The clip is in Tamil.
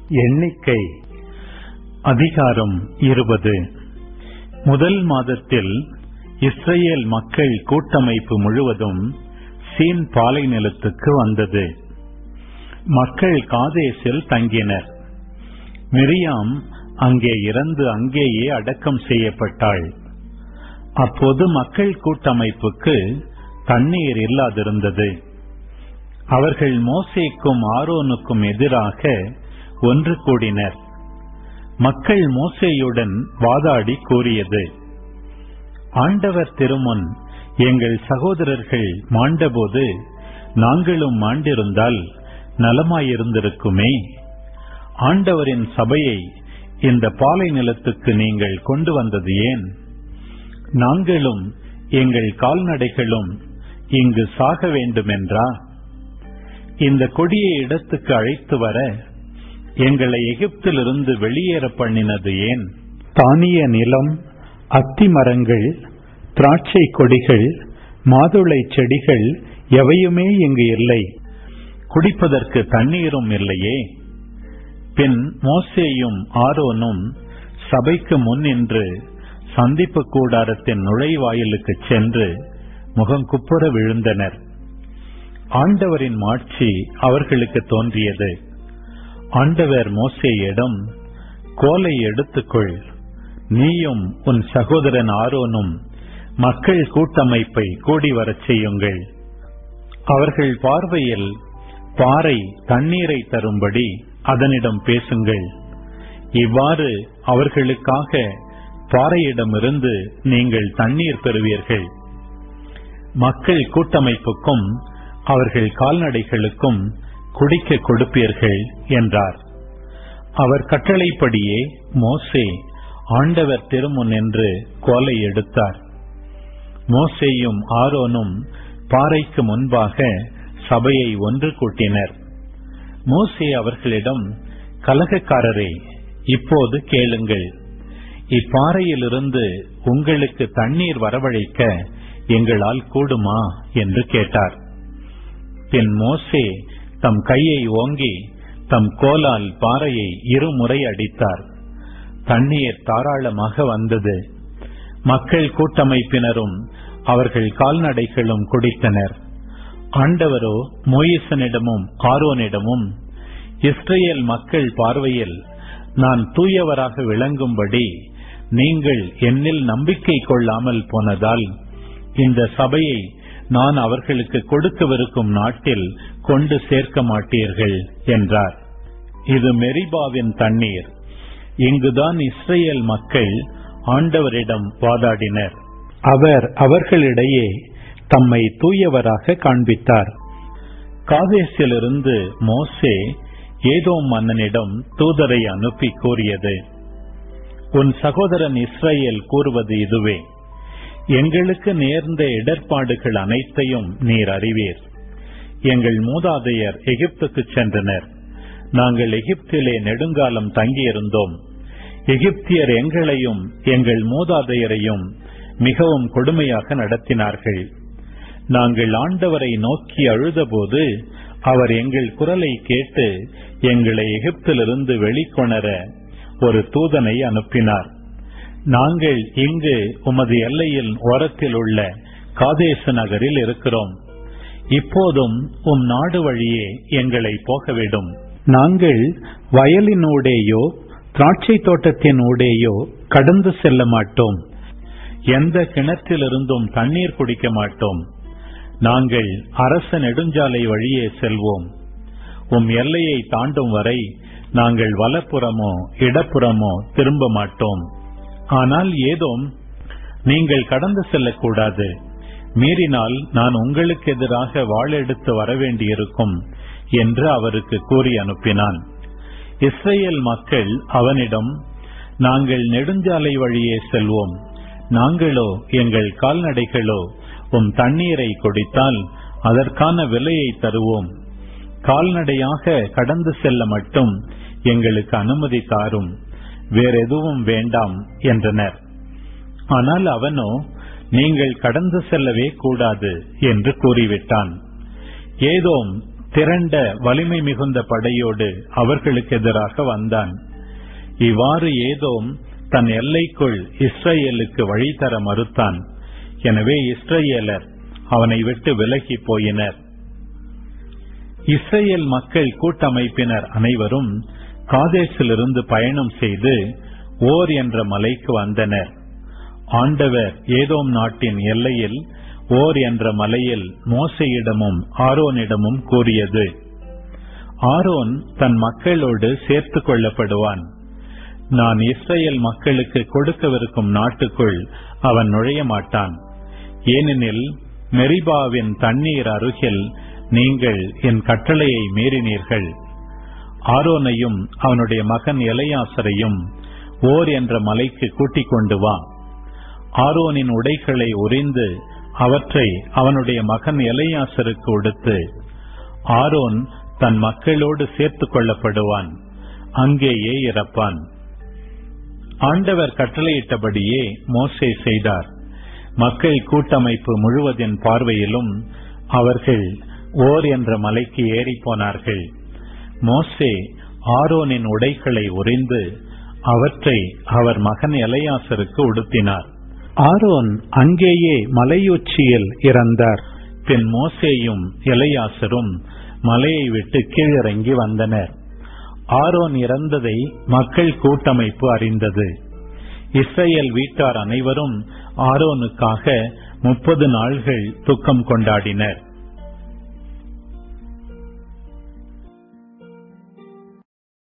எண்ணிக்கை அதிகாரம் இருபது முதல் மாதத்தில் இஸ்ரேல் மக்கள் கூட்டமைப்பு முழுவதும் சீன் பாலை நிலத்துக்கு வந்தது மக்கள் காதேசில் தங்கினர் மிரியாம் அங்கே இறந்து அங்கேயே அடக்கம் செய்யப்பட்டாள் அப்போது மக்கள் கூட்டமைப்புக்கு தண்ணீர் இல்லாதிருந்தது அவர்கள் மோசேக்கும் ஆரோனுக்கும் எதிராக ஒன்று கூடினர் மக்கள் மோசேயுடன் வாதாடி கூறியது ஆண்டவர் திருமுன் எங்கள் சகோதரர்கள் மாண்டபோது நாங்களும் மாண்டிருந்தால் நலமாயிருந்திருக்குமே ஆண்டவரின் சபையை இந்த பாலை நிலத்துக்கு நீங்கள் கொண்டு வந்தது ஏன் நாங்களும் எங்கள் கால்நடைகளும் இங்கு சாக வேண்டுமென்றா இந்த கொடிய இடத்துக்கு அழைத்து வர எங்களை எகிப்திலிருந்து வெளியேற பண்ணினது ஏன் தானிய நிலம் அத்தி மரங்கள் திராட்சை கொடிகள் மாதுளை செடிகள் எவையுமே இங்கு இல்லை குடிப்பதற்கு தண்ணீரும் இல்லையே பின் மோசேயும் ஆரோனும் சபைக்கு முன் நின்று சந்திப்பு கூடாரத்தின் நுழைவாயிலுக்கு சென்று முகங்குப்புற விழுந்தனர் ஆண்டவரின் மாட்சி அவர்களுக்கு தோன்றியது ஆண்டவர் மோசேயிடம் கோலை எடுத்துக்கொள் நீயும் உன் சகோதரன் ஆரோனும் மக்கள் கூட்டமைப்பை கூடி வரச் செய்யுங்கள் அவர்கள் பார்வையில் பாறை தண்ணீரை தரும்படி அதனிடம் பேசுங்கள் இவ்வாறு அவர்களுக்காக பாறையிடமிருந்து நீங்கள் தண்ணீர் பெறுவீர்கள் மக்கள் கூட்டமைப்புக்கும் அவர்கள் கால்நடைகளுக்கும் குடிக்க கொடுப்பீர்கள் என்றார் அவர் கட்டளைப்படியே மோசே ஆண்டவர் திருமுன் என்று கோலை எடுத்தார் மோசேயும் ஆரோனும் பாறைக்கு முன்பாக சபையை ஒன்று கூட்டினர் மோசே அவர்களிடம் கலகக்காரரே இப்போது கேளுங்கள் இப்பாறையிலிருந்து உங்களுக்கு தண்ணீர் வரவழைக்க எங்களால் கூடுமா என்று கேட்டார் பின் மோசே தம் கையை ஓங்கி தம் கோலால் பாறையை இருமுறை அடித்தார் தண்ணீர் தாராளமாக வந்தது மக்கள் கூட்டமைப்பினரும் அவர்கள் கால்நடைகளும் குடித்தனர் ஆண்டவரோ மோயிசனிடமும் ஆரோனிடமும் இஸ்ரேல் மக்கள் பார்வையில் நான் தூயவராக விளங்கும்படி நீங்கள் என்னில் நம்பிக்கை கொள்ளாமல் போனதால் இந்த சபையை நான் அவர்களுக்கு கொடுக்கவிருக்கும் நாட்டில் கொண்டு சேர்க்க மாட்டீர்கள் என்றார் இது மெரிபாவின் தண்ணீர் இங்குதான் இஸ்ரேல் மக்கள் ஆண்டவரிடம் வாதாடினர் அவர் அவர்களிடையே தம்மை தூயவராக காண்பித்தார் காதேசிலிருந்து மோசே ஏதோ மன்னனிடம் தூதரை அனுப்பி கூறியது உன் சகோதரன் இஸ்ரேல் கூறுவது இதுவே எங்களுக்கு நேர்ந்த இடர்பாடுகள் அனைத்தையும் நீர் அறிவீர் எங்கள் மூதாதையர் எகிப்துக்கு சென்றனர் நாங்கள் எகிப்திலே நெடுங்காலம் தங்கியிருந்தோம் எகிப்தியர் எங்களையும் எங்கள் மூதாதையரையும் மிகவும் கொடுமையாக நடத்தினார்கள் நாங்கள் ஆண்டவரை நோக்கி அழுதபோது அவர் எங்கள் குரலை கேட்டு எங்களை எகிப்திலிருந்து வெளிக்கொணர ஒரு தூதனை அனுப்பினார் நாங்கள் இங்கு உமது எல்லையில் ஓரத்தில் உள்ள காதேச நகரில் இருக்கிறோம் இப்போதும் உம் நாடு வழியே எங்களை போகவிடும் நாங்கள் வயலினூடேயோ திராட்சை தோட்டத்தின் ஊடேயோ கடந்து செல்ல மாட்டோம் எந்த கிணற்றிலிருந்தும் தண்ணீர் குடிக்க மாட்டோம் நாங்கள் அரச நெடுஞ்சாலை வழியே செல்வோம் உம் எல்லையை தாண்டும் வரை நாங்கள் வலப்புறமோ இடப்புறமோ திரும்ப மாட்டோம் ஆனால் ஏதோ நீங்கள் கடந்து செல்லக்கூடாது மீறினால் நான் உங்களுக்கு எதிராக வாழெடுத்து வரவேண்டியிருக்கும் என்று அவருக்கு கூறி அனுப்பினான் இஸ்ரேல் மக்கள் அவனிடம் நாங்கள் நெடுஞ்சாலை வழியே செல்வோம் நாங்களோ எங்கள் கால்நடைகளோ உம் தண்ணீரை குடித்தால் அதற்கான விலையை தருவோம் கால்நடையாக கடந்து செல்ல மட்டும் எங்களுக்கு அனுமதி தாரும் வேறெதுவும் வேண்டாம் என்றனர் ஆனால் அவனோ நீங்கள் கடந்து செல்லவே கூடாது என்று கூறிவிட்டான் ஏதோம் திரண்ட வலிமை மிகுந்த படையோடு அவர்களுக்கு எதிராக வந்தான் இவ்வாறு ஏதோம் தன் எல்லைக்குள் இஸ்ரேலுக்கு வழி தர மறுத்தான் எனவே இஸ்ரேலர் அவனை விட்டு விலகி போயினர் இஸ்ரேல் மக்கள் கூட்டமைப்பினர் அனைவரும் காதேசிலிருந்து பயணம் செய்து ஓர் என்ற மலைக்கு வந்தனர் ஆண்டவர் ஏதோம் நாட்டின் எல்லையில் ஓர் என்ற மலையில் மோசையிடமும் ஆரோனிடமும் கூறியது ஆரோன் தன் மக்களோடு சேர்த்துக் கொள்ளப்படுவான் நான் இஸ்ரேல் மக்களுக்கு கொடுக்கவிருக்கும் நாட்டுக்குள் அவன் நுழைய மாட்டான் ஏனெனில் மெரிபாவின் தண்ணீர் அருகில் நீங்கள் என் கட்டளையை மீறினீர்கள் ஆரோனையும் அவனுடைய மகன் எலையாசரையும் ஓர் என்ற மலைக்கு கூட்டிக் கொண்டு வா ஆரோனின் உடைகளை உறிந்து அவற்றை அவனுடைய மகன் எலையாசருக்கு உடுத்து ஆரோன் தன் மக்களோடு சேர்த்துக் கொள்ளப்படுவான் அங்கேயே இறப்பான் ஆண்டவர் கட்டளையிட்டபடியே மோசே செய்தார் மக்கள் கூட்டமைப்பு முழுவதின் பார்வையிலும் அவர்கள் ஓர் என்ற மலைக்கு ஏறி போனார்கள் மோசே ஆரோனின் உடைகளை உறிந்து அவற்றை அவர் மகன் எலையாசருக்கு உடுத்தினார் ஆரோன் அங்கேயே மலையுச்சியில் இறந்தார் பின் மோசேயும் எலையாசரும் மலையை விட்டு கீழிறங்கி வந்தனர் ஆரோன் இறந்ததை மக்கள் கூட்டமைப்பு அறிந்தது இஸ்ரேல் வீட்டார் அனைவரும் ஆரோனுக்காக முப்பது நாள்கள் துக்கம் கொண்டாடினர்